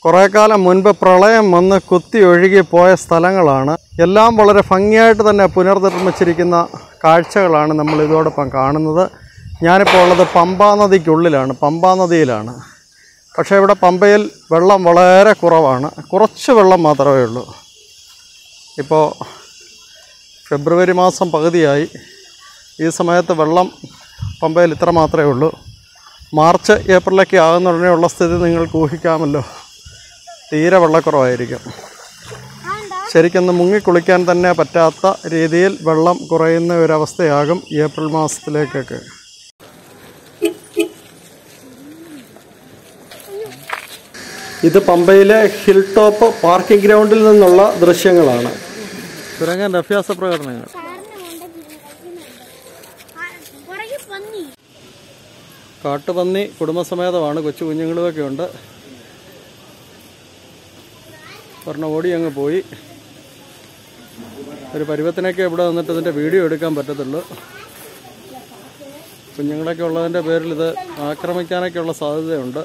കുറേ കാലം മുൻപ് പ്രളയം വന്ന് കുത്തി ഒഴുകി പോയ സ്ഥലങ്ങളാണ് എല്ലാം വളരെ ഭംഗിയായിട്ട് തന്നെ പുനർനിർമ്മിച്ചിരിക്കുന്ന കാഴ്ചകളാണ് നമ്മൾ ഇതോടൊപ്പം കാണുന്നത് ഞാനിപ്പോൾ ഉള്ളത് പമ്പാ നദിക്കുള്ളിലാണ് പമ്പാ നദിയിലാണ് പക്ഷേ ഇവിടെ പമ്പയിൽ വെള്ളം വളരെ കുറവാണ് കുറച്ച് വെള്ളം മാത്രമേ ഉള്ളൂ ഇപ്പോൾ ഫെബ്രുവരി മാസം പകുതിയായി ഈ സമയത്ത് വെള്ളം പമ്പയിൽ ഇത്ര മാത്രമേ ഉള്ളൂ മാർച്ച് ഏപ്രിലൊക്കെ ആകുന്ന ഉടനെ ഉള്ള സ്ഥിതി നിങ്ങൾക്ക് ഊഹിക്കാമല്ലോ തീരെ വെള്ളക്കുറവായിരിക്കും ശരിക്കൊന്ന് മുങ്ങിക്കുളിക്കാൻ തന്നെ പറ്റാത്ത രീതിയിൽ വെള്ളം കുറയുന്ന ഒരവസ്ഥയാകും ഏപ്രിൽ മാസത്തിലേക്കൊക്കെ ഇത് പമ്പയിലെ ഹിൽ ടോപ്പ് പാർക്കിംഗ് ഗ്രൗണ്ടിൽ നിന്നുള്ള ദൃശ്യങ്ങളാണ് തുരങ്ങാൻ അഭ്യാസ പ്രകടനങ്ങൾ പുറകെ പന്നി കാട്ടുപന്നി കുടുംബസമേതമാണ് കൊച്ചു കുഞ്ഞുങ്ങളുമൊക്കെ ഉണ്ട് ഒരെണ്ണം ഓടി അങ്ങ് പോയി ഒരു പരുവത്തിനൊക്കെ ഇവിടെ വന്നിട്ട് ഇതിൻ്റെ വീഡിയോ എടുക്കാൻ പറ്റത്തുള്ളൂ കുഞ്ഞുങ്ങളൊക്കെ ഉള്ളതിൻ്റെ പേരിൽ ഇത് ആക്രമിക്കാനൊക്കെ ഉള്ള സാധ്യതയുണ്ട്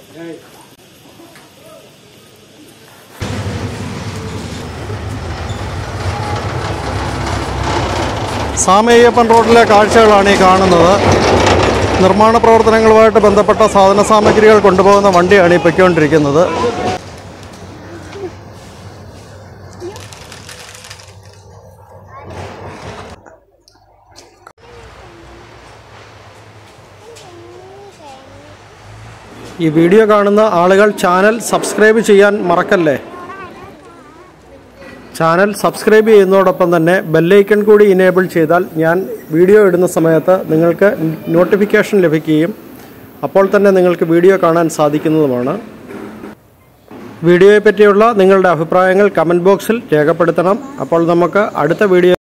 സാമയ്യപ്പൻ റോഡിലെ കാഴ്ചകളാണ് ഈ കാണുന്നത് നിർമ്മാണ പ്രവർത്തനങ്ങളുമായിട്ട് ബന്ധപ്പെട്ട സാധന സാമഗ്രികൾ കൊണ്ടുപോകുന്ന വണ്ടിയാണ് ഈ പൊയ്ക്കൊണ്ടിരിക്കുന്നത് ഈ വീഡിയോ കാണുന്ന ആളുകൾ ചാനൽ സബ്സ്ക്രൈബ് ചെയ്യാൻ മറക്കല്ലേ ചാനൽ സബ്സ്ക്രൈബ് ചെയ്യുന്നതോടൊപ്പം തന്നെ ബെല്ലൈക്കൺ കൂടി ഇനേബിൾ ചെയ്താൽ ഞാൻ വീഡിയോ ഇടുന്ന സമയത്ത് നിങ്ങൾക്ക് നോട്ടിഫിക്കേഷൻ ലഭിക്കുകയും അപ്പോൾ തന്നെ നിങ്ങൾക്ക് വീഡിയോ കാണാൻ സാധിക്കുന്നതുമാണ് വീഡിയോയെ പറ്റിയുള്ള നിങ്ങളുടെ അഭിപ്രായങ്ങൾ കമൻറ്റ് ബോക്സിൽ രേഖപ്പെടുത്തണം അപ്പോൾ നമുക്ക് അടുത്ത വീഡിയോ